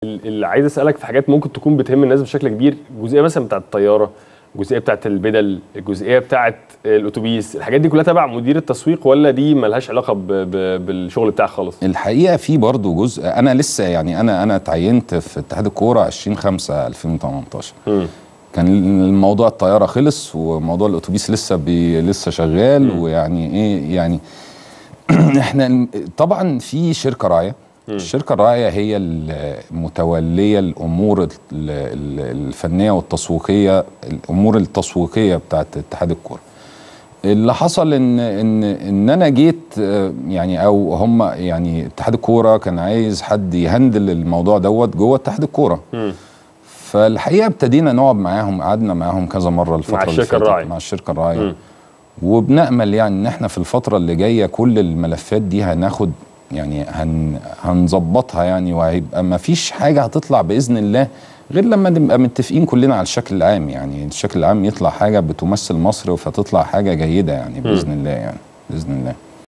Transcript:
اللي عايز اسالك في حاجات ممكن تكون بتهم الناس بشكل كبير الجزئيه مثلا بتاعت الطياره الجزئيه بتاعت البدل الجزئيه بتاعت الاتوبيس الحاجات دي كلها تبع مدير التسويق ولا دي ملهاش علاقه ب ب بالشغل بتاعك خالص الحقيقه في برضه جزء انا لسه يعني انا انا اتعينت في اتحاد الكوره 20 5 2018 م. كان الموضوع الطياره خلص وموضوع الاتوبيس لسه بي لسه شغال م. ويعني ايه يعني احنا طبعا في شركه راعيه الشركه الراعيه هي المتوليه الامور الفنيه والتسويقيه الامور التسويقيه بتاعت اتحاد الكوره اللي حصل ان ان ان انا جيت يعني او هم يعني اتحاد الكوره كان عايز حد يهندل الموضوع دوت جوه اتحاد الكوره فالحقيقه ابتدينا نقعد معاهم قعدنا معاهم كذا مره الفتره مع الشركه الراعيه مع الشركه الراعيه وبنامل يعني ان احنا في الفتره اللي جايه كل الملفات دي هناخد يعني هن هنظبطها يعني وهيبقى ما فيش حاجه هتطلع باذن الله غير لما نبقى متفقين كلنا على الشكل العام يعني الشكل العام يطلع حاجه بتمثل مصر فتطلع حاجه جيده يعني باذن الله يعني باذن الله